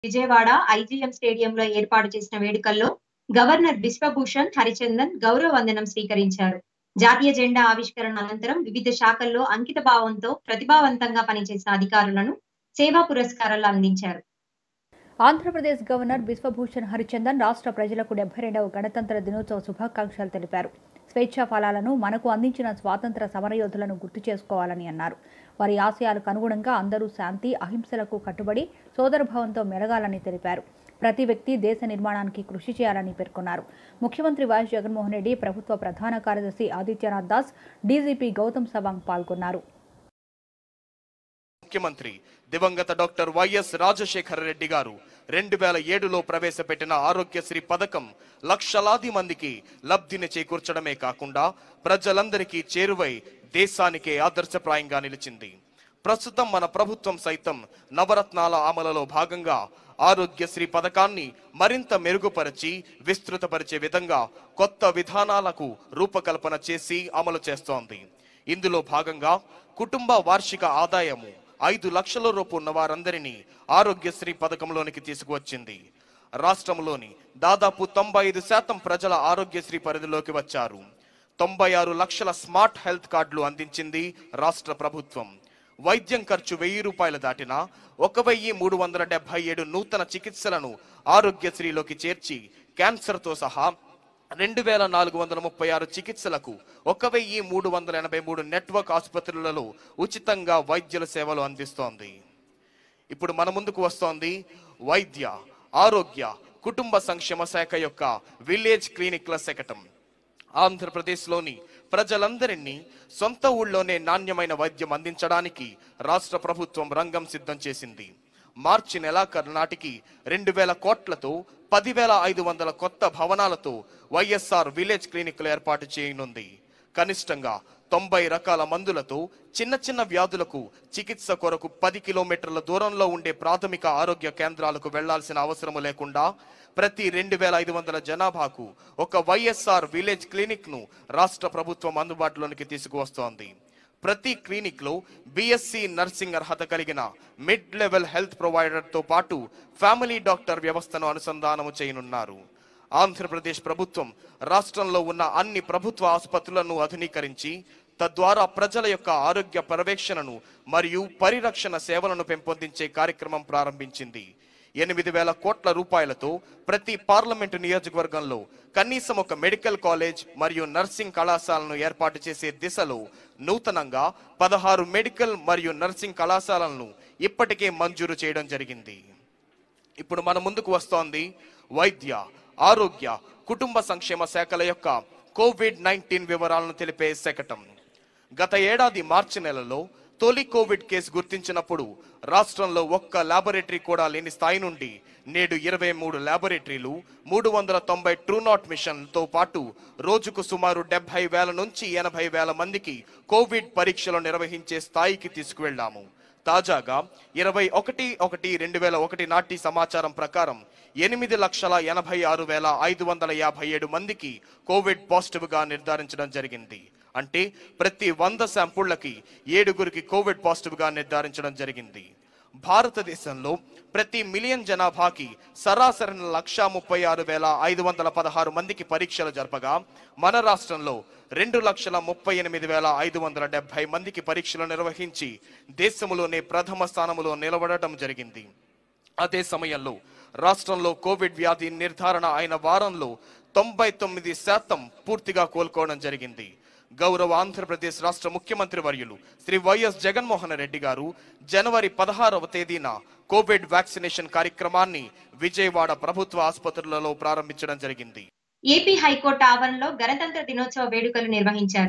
Vijayawada IgM స్టేడియంలో ఏర్పాటు చేసిన వేడుకల్లో గవర్నర్ బిశ్వభూషణ్ హరిచందన్ గౌరవ వందనం స్వీకరించారు జాతీయ జెండా ఆవిష్కరణ అనంతరం వివిధ శాఖల్లో అంకిత భావంతో ప్రతిభావంతంగా పనిచేసిన అధికారులను సేవా పురస్కారాలు అందించారు ఆంధ్రప్రదేశ్ గవర్నర్ బిశ్వభూషణ్ హరిచందన్ రాష్ట్ర ప్రజలకు డెబ్బై రెండవ గణతంత్ర దినోత్సవ శుభాకాంక్షలు తెలిపారు స్వేచ్ఛా ఫలాలను మనకు అందించిన స్వాతంత్ర సమరయోధులను గుర్తు చేసుకోవాలని అన్నారు వారి ఆశయాలకు అనుగుణంగా అందరూ శాంతి అహింసలకు కట్టుబడి సోదరభావంతో మెలగాలని తెలిపారు ప్రతి వ్యక్తి దేశ నిర్మాణానికి కృషి చేయాలని పేర్కొన్నారు ముఖ్యమంత్రి వైఎస్ జగన్మోహన్ రెడ్డి ప్రభుత్వ ప్రధాన కార్యదర్శి ఆదిత్యనాథ్ దాస్ డీజీపీ గౌతమ్ సవాంగ్ పాల్గొన్నారు ముఖ్యమంత్రి దివంగత డాక్టర్ వైఎస్ రాజశేఖర రెడ్డి గారు రెండు వేల ఏడులో ప్రవేశపెట్టిన ఆరోగ్యశ్రీ పథకం లక్షలాది మందికి లబ్ధిని చేకూర్చడమే కాకుండా ప్రజలందరికీ చేరువై దేశానికే ఆదర్శప్రాయంగా నిలిచింది ప్రస్తుతం మన ప్రభుత్వం సైతం నవరత్నాల అమలులో భాగంగా ఆరోగ్యశ్రీ పథకాన్ని మరింత మెరుగుపరిచి విస్తృతపరిచే విధంగా కొత్త విధానాలకు రూపకల్పన చేసి అమలు చేస్తోంది ఇందులో భాగంగా కుటుంబ వార్షిక ఆదాయము ఐదు లక్షల రూపు ఉన్న వారందరినీ ఆరోగ్యశ్రీ పథకంలోనికి తీసుకువచ్చింది రాష్ట్రంలోని దాదాపు తొంభై ఐదు శాతం ప్రజల ఆరోగ్యశ్రీ పరిధిలోకి వచ్చారు తొంభై ఆరు లక్షల స్మార్ట్ హెల్త్ కార్డులు అందించింది రాష్ట్ర ప్రభుత్వం వైద్యం ఖర్చు వెయ్యి రూపాయలు దాటినా ఒక వెయ్యి మూడు వందల డెబ్బై ఏడు నూతన చికిత్సలను ఆరోగ్యశ్రీలోకి చేర్చి క్యాన్సర్తో సహా రెండు వేల నాలుగు వందల ముప్పై ఆరు చికిత్సలకు ఒక వెయ్యి మూడు వందల ఎనభై మూడు నెట్వర్క్ ఆసుపత్రులలో ఉచితంగా వైద్యుల సేవలు అందిస్తోంది ఇప్పుడు మన ముందుకు వస్తోంది వైద్య ఆరోగ్య కుటుంబ సంక్షేమ శాఖ యొక్క విలేజ్ క్లినిక్ల శకటం ఆంధ్రప్రదేశ్లోని ప్రజలందరినీ సొంత ఊళ్ళోనే నాణ్యమైన వైద్యం అందించడానికి రాష్ట్ర ప్రభుత్వం రంగం సిద్ధం చేసింది మార్చి నెలాఖరు నాటికి రెండు వేల కోట్లతో పదివేల ఐదు వందల కొత్త భవనాలతో వైఎస్ఆర్ విలేజ్ క్లినిక్లు ఏర్పాటు చేయనుంది కనిష్టంగా తొంభై రకాల మందులతో చిన్న చిన్న వ్యాధులకు చికిత్స కొరకు పది కిలోమీటర్ల దూరంలో ఉండే ప్రాథమిక ఆరోగ్య కేంద్రాలకు వెళ్లాల్సిన అవసరం లేకుండా ప్రతి రెండు వేల ఐదు వందల జనాభాకు ఒక వైఎస్ఆర్ విలేజ్ క్లినిక్ ను రాష్ట్ర ప్రభుత్వం అందుబాటులోనికి తీసుకువస్తోంది ప్రతి క్లినిక్ లో బిఎస్సి నర్సింగ్ అర్హత కలిగిన మిడ్ లెవెల్ హెల్త్ ప్రొవైడర్ తో పాటు ఫ్యామిలీ డాక్టర్ వ్యవస్థను అనుసంధానము చేయనున్నారు ఆంధ్రప్రదేశ్ ప్రభుత్వం రాష్ట్రంలో ఉన్న అన్ని ప్రభుత్వ ఆసుపత్రులను ఆధునీకరించి తద్వారా ప్రజల యొక్క ఆరోగ్య పర్యవేక్షణను మరియు పరిరక్షణ సేవలను పెంపొందించే కార్యక్రమం ప్రారంభించింది ఎనిమిది వేల కోట్ల రూపాయలతో ప్రతి పార్లమెంటు నియోజకవర్గంలో కనీసం ఒక మెడికల్ కాలేజ్ మరియు నర్సింగ్ కళాశాలను ఏర్పాటు చేసే దిశలో నూతనంగా పదహారు మెడికల్ మరియు నర్సింగ్ కళాశాలలను ఇప్పటికే మంజూరు చేయడం జరిగింది ఇప్పుడు మన ముందుకు వస్తోంది వైద్య ఆరోగ్య కుటుంబ సంక్షేమ శాఖల యొక్క కోవిడ్ నైన్టీన్ వివరాలను తెలిపే శకటం గత ఏడాది మార్చి నెలలో తొలి కోవిడ్ కేసు గుర్తించినప్పుడు రాష్ట్రంలో ఒక్క ల్యాబొరేటరీ కూడా లేని స్థాయి నుండి నేడు ఇరవై మూడు ల్యాబొరేటరీలు మూడు వందల తొంభై ట్రూనాట్ మిషన్తో పాటు రోజుకు సుమారు డెబ్బై వేల నుంచి ఎనభై వేల మందికి కోవిడ్ పరీక్షలు నిర్వహించే స్థాయికి తీసుకువెళ్లాము తాజాగా ఇరవై ఒకటి ఒకటి రెండు వేల ఒకటి నాటి సమాచారం ప్రకారం ఎనిమిది లక్షల ఎనభై ఆరు వేల ఐదు వందల యాభై ఏడు మందికి కోవిడ్ పాజిటివ్ గా నిర్ధారించడం జరిగింది అంటే ప్రతి వంద శాంపుళ్లకి ఏడుగురికి కోవిడ్ పాజిటివ్ గా నిర్ధారించడం జరిగింది భారతదేశంలో ప్రతి మిలియన్ జనాభాకి సరాసరి లక్షా ముప్పై ఆరు వేల ఐదు వందల పదహారు మందికి పరీక్షలు జరపగా మన రాష్ట్రంలో రెండు లక్షల ముప్పై ఎనిమిది వేల ఐదు వందల డెబ్బై మందికి పరీక్షలు నిర్వహించి దేశంలోనే ప్రథమ స్థానంలో నిలబడటం జరిగింది అదే సమయంలో రాష్ట్రంలో కోవిడ్ వ్యాధి నిర్ధారణ అయిన వారంలో తొంభై తొమ్మిది శాతం పూర్తిగా కోలుకోవడం జరిగింది గౌరవ ఆంధ్రప్రదేశ్ రాష్ట్ర ముఖ్యమంత్రి వర్యులు శ్రీ వైఎస్ జగన్మోహన్ రెడ్డి గారు జనవరి పదహారవ తేదీన కోవిడ్ వ్యాక్సినేషన్ కార్యక్రమాన్ని విజయవాడ ప్రభుత్వ ఆసుపత్రులలో ప్రారంభించడం జరిగింది ఏపీ హైకోర్టు ఆవరణలో గణతంత్ర దినోత్సవ వేడుకలు నిర్వహించారు